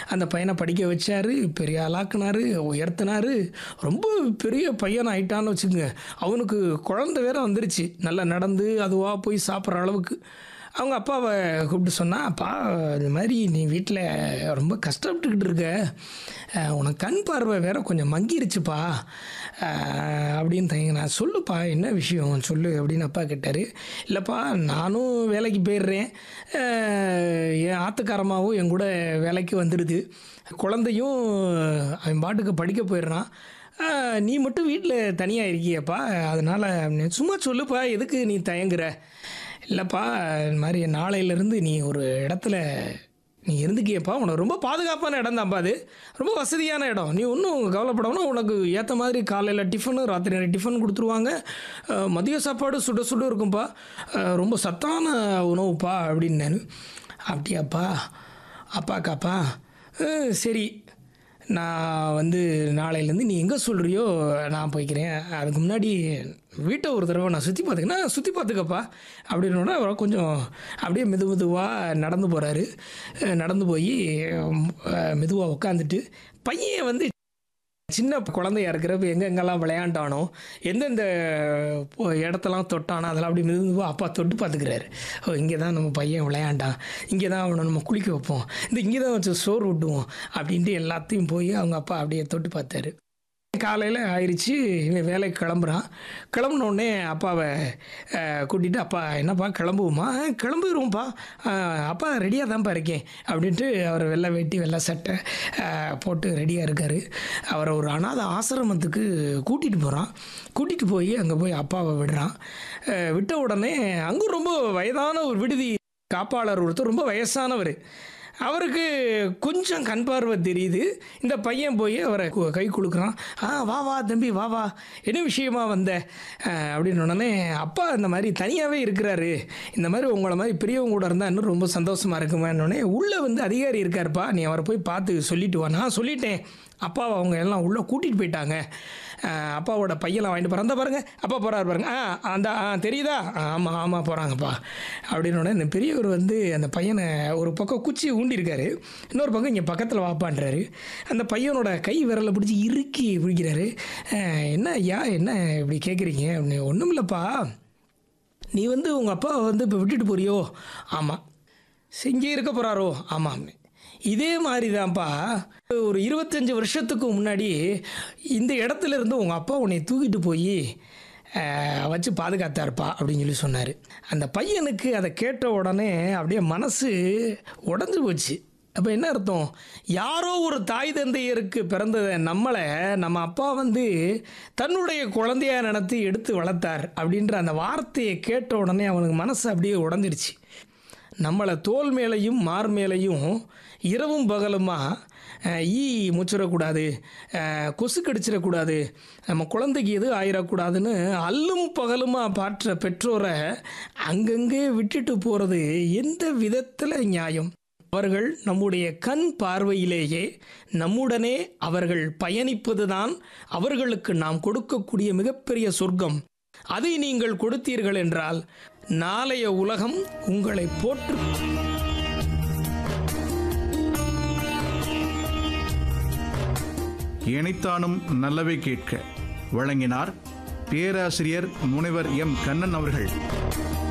அந்த பையனை படிக்க வச்சாரு பெரிய ஆளாக்குனாரு உயர்த்தினாரு ரொம்ப பெரிய பையன் ஆயிட்டான்னு வச்சுக்கோங்க அவனுக்கு குழந்தை வேற வந்துருச்சு நல்லா நடந்து அதுவாக போய் சாப்பிட்ற அளவுக்கு அவங்க அப்பாவை கூப்பிட்டு சொன்னா அப்பா இந்த மாதிரி நீ வீட்டில் ரொம்ப கஷ்டப்பட்டுக்கிட்டு இருக்க அஹ், உனக்கு கண் பார்வை வேற கொஞ்சம் மங்கிருச்சுப்பா அஹ், அப்படின்னு தயங்கினா சொல்லுப்பா என்ன விஷயம் சொல்லு அப்படின்னு அப்பா கேட்டார் இல்லைப்பா நானும் வேலைக்கு போயிடுறேன் அஹ், என் ஆத்துக்காரமாவும் என் கூட வேலைக்கு வந்துடுது குழந்தையும் அவன் பாட்டுக்கு படிக்க போயிடுறான் ஆஹ், நீ மட்டும் வீட்டில் தனியாக இருக்கியப்பா அதனால் சும்மா சொல்லுப்பா எதுக்கு நீ தயங்குற இல்லைப்பா இந்த மாதிரி நாளையிலேருந்து நீ ஒரு இடத்துல நீ இருந்துக்கியப்பா உனக்கு ரொம்ப பாதுகாப்பான இடம் தான்ப்பா அது ரொம்ப வசதியான இடம் நீ ஒன்றும் கவலைப்படணும் உனக்கு ஏற்ற மாதிரி காலையில் டிஃபனு ராத்திரி டிஃபன் கொடுத்துருவாங்க அஹ், மதிய சாப்பாடு சுட சுட இருக்கும்ப்பா அஹ், ரொம்ப சத்தான உணவுப்பா அப்படின்னு நான் அப்படியாப்பா அப்பாக்காப்பா அஹ், சரி நான் வந்து நாளையிலேருந்து நீ எங்கே சொல்கிறியோ நான் போய்க்கிறேன் அதுக்கு முன்னாடி வீட்டை ஒரு தடவை நான் சுற்றி பார்த்துக்கன்னா சுற்றி பார்த்துக்கப்பா அப்படின்னோட அவர் கொஞ்சம் அப்படியே மெது மெதுவாக நடந்து போகிறாரு நடந்து போய் மெதுவாக உட்காந்துட்டு பையன் வந்து சின்ன குழந்தையா இருக்கிறப்ப எங்கெங்கெல்லாம் விளையாண்டானோ எந்தெந்த பொ- இடத்தெல்லாம் தொட்டானோ அதெல்லாம் அப்படி மெதுவாக அப்பா தொட்டு பார்த்துக்கிறாரு ஓ இங்கே தான் நம்ம பையன் விளையாண்டான் இங்கே தான் அவனை நம்ம குளிக்க வைப்போம் இந்த இங்கே தான் வச்சு சோறு விட்டுவோம் அப்படின்ட்டு எல்லாத்தையும் போய் அவங்க அப்பா அப்படியே தொட்டு பார்த்தாரு காலையில் ஆயிடுச்சு இவன் வேலைக்கு கிளம்புறான் கிளம்புன உடனே அப்பாவை கூட்டிகிட்டு அப்பா என்னப்பா கிளம்புவோமா "ஆ, கிளம்பிடுவோம்ப்பா ஆ, அப்பா ரெடியாக தான்ப்பா இருக்கேன் அப்படின்ட்டு அவர் வெள்ளை வேட்டி வெள்ளை சட்டை ஆ, போட்டு ரெடியாக இருக்கார் அவரை ஒரு அனாதை ஆசிரமத்துக்கு கூட்டிகிட்டு போகிறான் கூட்டிகிட்டு போய் அங்கே போய் அப்பாவை விடுறான் ஆ, விட்ட உடனே அங்கே ரொம்ப வயதான ஒரு விடுதி காப்பாளர் ஒருத்தர் ரொம்ப வயசானவர் அவருக்கு கொஞ்சம் கண் பார்வை தெரியுது இந்த பையன் போய் அவரை கு- கை கொடுக்குறான் ஆ வா வா தம்பி வா வா என்ன விஷயமா வந்த அஹ், அப்படின்னு உடனே அப்பா இந்த மாதிரி தனியாகவே இருக்கிறாரு இந்த மாதிரி உங்களை மாதிரி பெரியவங்க கூட இருந்தால் இன்னும் ரொம்ப சந்தோஷமாக இருக்குமான்னொடனே உள்ளே வந்து அதிகாரி இருக்காருப்பா நீ அவரை போய் பார்த்து சொல்லிட்டு வா நான் சொல்லிட்டேன் அப்பாவை அவங்க எல்லாம் உள்ளே கூட்டிகிட்டு போயிட்டாங்க அஹ், அப்பாவோட பையெல்லாம் வாங்கிட்டு போகிறான் அந்த பாருங்க அப்பா போகிறாரு பாருங்க ஆ அந்த ஆ தெரியுதா ஆமாம் ஆமாம் போகிறாங்கப்பா அப்படின்னு உடனே இந்த பெரியவர் வந்து அந்த பையனை ஒரு பக்கம் குச்சி ஊண்டியிருக்காரு இன்னொரு பக்கம் இங்கே பக்கத்தில் வாப்பான்றாரு அந்த பையனோட கை விரலை பிடிச்சி இறுக்கி பிடிக்கிறாரு அஹ், என்ன ஐயா என்ன இப்படி கேட்குறீங்க அப்படின்னு ஒன்றும் இல்லைப்பா நீ வந்து உங்கள் அப்பாவை வந்து இப்போ விட்டுட்டு போறியோ ஆமாம் செஞ்சே இருக்க போகிறாரோ ஆமாம் இதே மாதிரி தான்ப்பா ஒரு இருபத்தஞ்சி வருஷத்துக்கு முன்னாடி இந்த இடத்துல இருந்து உங்கள் அப்பா உன்னை தூக்கிட்டு போய் வச்சு பாதுகாத்தாருப்பா அப்படின்னு சொல்லி சொன்னார் அந்த பையனுக்கு அதை கேட்ட உடனே அப்படியே மனசு உடஞ்சி போச்சு அப்போ என்ன அர்த்தம் யாரோ ஒரு தாய் தந்தையருக்கு பிறந்த நம்மளை நம்ம அப்பா வந்து தன்னுடைய குழந்தையா நினைத்து எடுத்து வளர்த்தார் அப்படின்ற அந்த வார்த்தையை கேட்ட உடனே அவனுக்கு மனசு அப்படியே உடஞ்சிருச்சு நம்மளை தோல் மேலையும் மார் மேலையும் இரவும் பகலுமா அஹ், ஈ முச்சிடக்கூடாது அஹ், கொசு கடிச்சிடக்கூடாது நம்ம குழந்தைக்கு எது ஆயிடக்கூடாதுன்னு அல்லும் பகலுமா பாற்ற பெற்றோரை அங்கங்கே விட்டுட்டு போகிறது எந்த விதத்தில் நியாயம் அவர்கள் நம்முடைய கண் பார்வையிலேயே நம்முடனே அவர்கள் பயணிப்பதுதான் அவர்களுக்கு நாம் கொடுக்கக்கூடிய மிகப்பெரிய சொர்க்கம் அதை நீங்கள் கொடுத்தீர்கள் என்றால் நாளைய உலகம் உங்களை போற்று இணைத்தானும் நல்லவை கேட்க வழங்கினார் பேராசிரியர் முனைவர் எம் கண்ணன் அவர்கள்